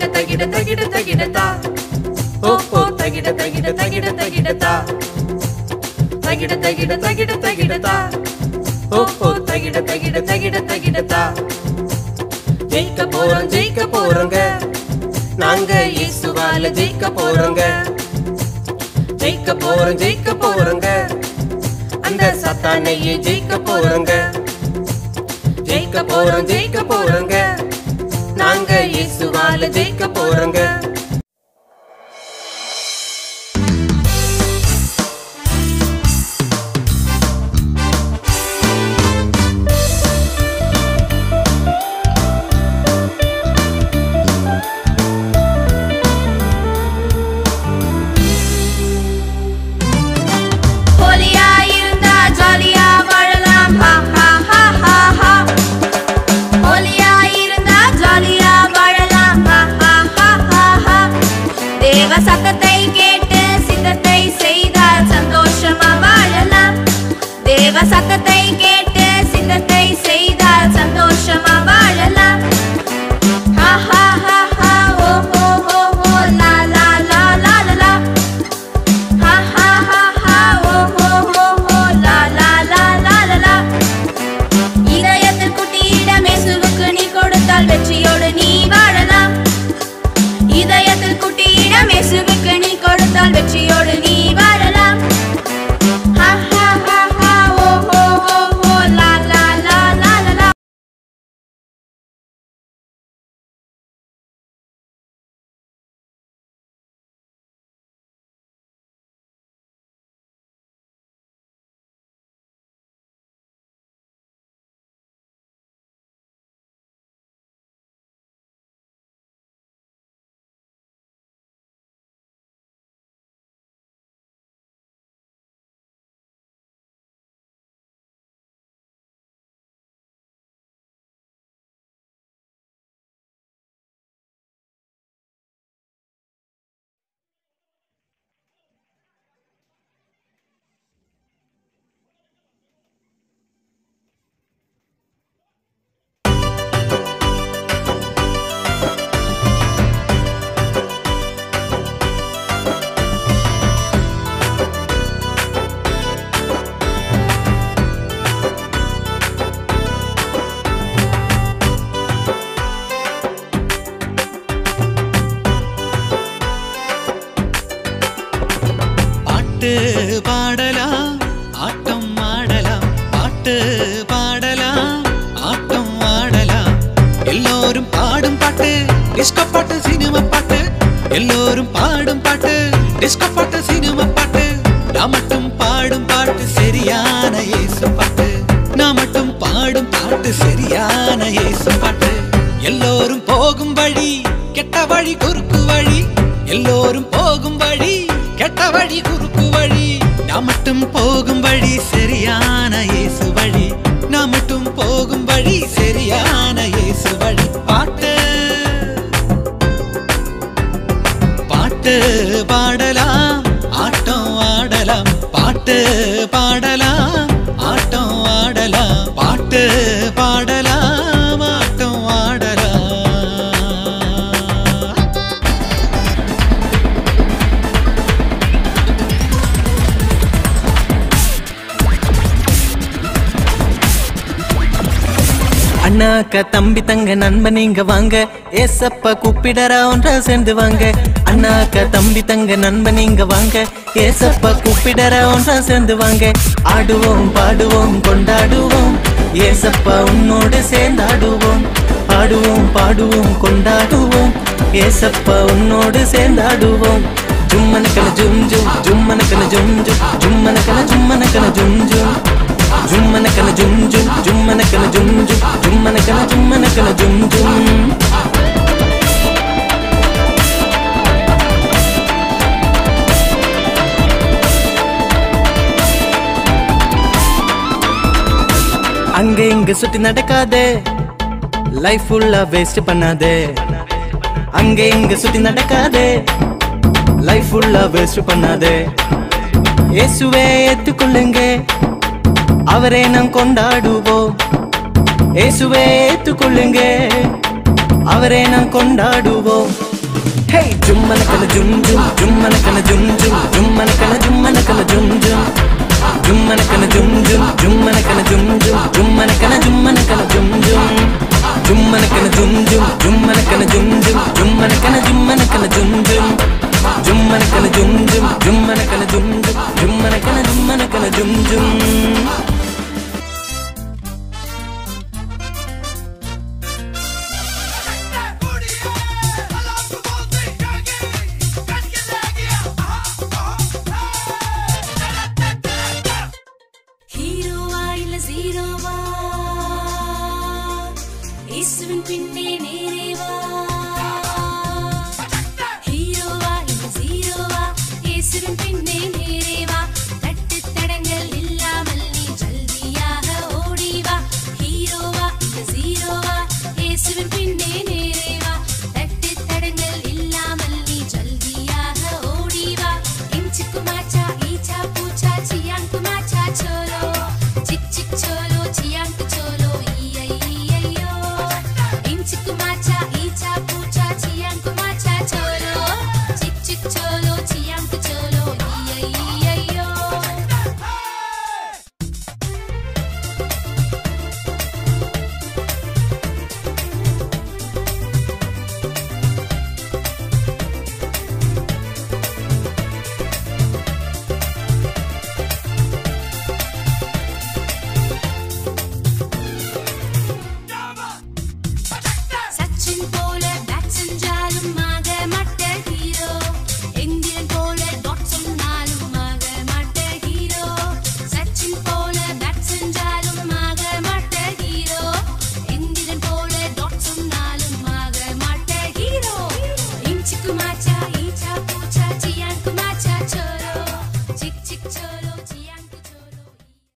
தகிட தகிட தகிடதா ஓ ஓ தகிட தகிட தகிட தகிடதா தகிட தகிட தகிட தகிடதா ஓ ஓ தகிட தகிட தகிட தகிடதா ஜெயிக்க போறோம் ஜெயிக்க போறோங்க நாங்க இயேசுவால ஜெயிக்க போறோங்க ஜெயிக்க போறோம் ஜெயிக்க போறோங்க அந்த சத்தானையே ஜெயிக்க போறோங்க ஜெயிக்க போறோம் ஜெயிக்க போறோங்க நாங்க இயேசுவால ஜெயிக்க போறோங்க போலியா இருந்தா ஜாலியா வாழலாம் ஹா ஹா ஹா ஹா ஹா போலியா இருந்தா ஜாலியா வாழலாம் ஹா ஹா ஹா ஹா ஹா தேவ சத்தத்தை கேட்டு சித்தத்தை செய்தால் சந்தோஷமா வாழலாம் தேவ சத்தத்தை கேட்டு சித்தத்தை செய்தால் சந்தோஷமா வாழலாம் ஹா ஹா ஹா ஹா ஓ ஹோ ஹோ ஹோ லா லா லா லா லா லா Ha ha ha ha oh ho ho ho la la la la la la இதயத்தில் குட்டியிடம் இயேசுவுக்கு நீ கொடுத்தால் வெற்றியோடு நீ வாழலாம் இதயத்தில் குட்டியிடம் இயேசுவுக்கு நீ கொடுத்தால் வெற்றியோடு நீ வாழலாம் Ha ha ha ha oh ho ho ho la la la la la la பாட்டு பாடலாம் ஆட்டம் ஆடலாம் பாட்டு பாடலாம் ஆட்டம் ஆடலாம் எல்லோரும் பாடும் பாட்டு டிஸ்கோ பாட்டு சினிமா பாட்டு எல்லோரும் பாடும் பாட்டு டிஸ்கோ பாட்டு சினிமா பாட்டு நான் மட்டும் பாடும் பாட்டு சரியான இயேசு பாட்டு நான் மட்டும் பாடும் பாட்டு சரியான இயேசு பாட்டு எல்லோரும் போகும் வழி கெட்ட வழி குறுக்கு வழி எல்லோரும் போகும் வழி கெட்ட வழி குறுக்கு வழி நான் மட்டும் போகும் வழி சரியான இயேசு வழி நான் மட்டும் போகும் வழி சரியான இயேசு வழி பாட்டு பாட்டு பாடலாம் ஆட்டம் ஆடலாம் பாட்டு பாடலாம் ஆட்டம் ஆடலாம் பாட்டு பாடலாம் ஆட்டம் ஆடலாம் அண்ணாக்க தம்பி தங்க நண்பன் நீங்க வாங்க ஏசப்பா கூப்பிடறா ஒன்றா சேர்ந்து வாங்க அண்ணாக்க தம்பி தங்க நண்பன் நீங்க வாங்க ஏசப்பா கூப்பிடறா ஒன்றா சேர்ந்து வாங்க ஆடுவோம் பாடுவோம் கொண்டாடுவோம் ஏசப்பா உன்னோடு சேர்ந்தாடுவோம் ஆடுவோம் பாடுவோம் கொண்டாடுவோம் ஏசப்பா உன்னோடு சேர்ந்தாடுவோம் ஜும்மனக்கன ஜும் ஜும் ஜும்மனக்கன ஜும் ஜும் ஜும்மனக்கன ஜும்மனக்கன ஜும் ஜும் ஜும்மனக்கன ஜும் ஜும் ஜும்மனக்கன ஜும் ஜும் ஜும்மனக்கன ஜும்மனக்கன ஜும் ஜும் அங்க இங்க சுத்தி நடக்காதே லைஃப் ஃபுல்லா வேஸ்ட் பண்ணாதே அங்க இங்க சுத்தி நடக்காதே லைஃப் ஃபுல்லா வேஸ்ட் பண்ணாதே இயேசுவே ஏத்துக்கொள்ளுங்க அவரை நாம் கொண்டாடுவோம் இயேசுவே ஏத்துக்கொள்ளுங்க அவரை நாம் கொண்டாடுவோம் ஹே ஜும்மனக்கன ஜும் ஜும் ஜும்மனக்கன ஜும் ஜும் ஜும்மனக்கன ஜும்மனக்கன ஜும் ஜும் ஜும்மனக்கன ஜும் ஜும் ஜும்மனக்கன ஜும் ஜும் ஜும்மனக்கன ஜும்மனக்கன ஜும் ஜும் ஜும்மனக்கன ஜும் ஜும் ஜும்மனக்கன ஜும் ஜும் ஜும்மனக்கன ஜும்மனக்கன ஜும் ஜும் ஜும்மனக்கன ஜும் ஜும் ஜும்மனக்கன ஜும் ஜும் ஜும்மனக்கன ஜும்மனக்கன ஜும் ஜும்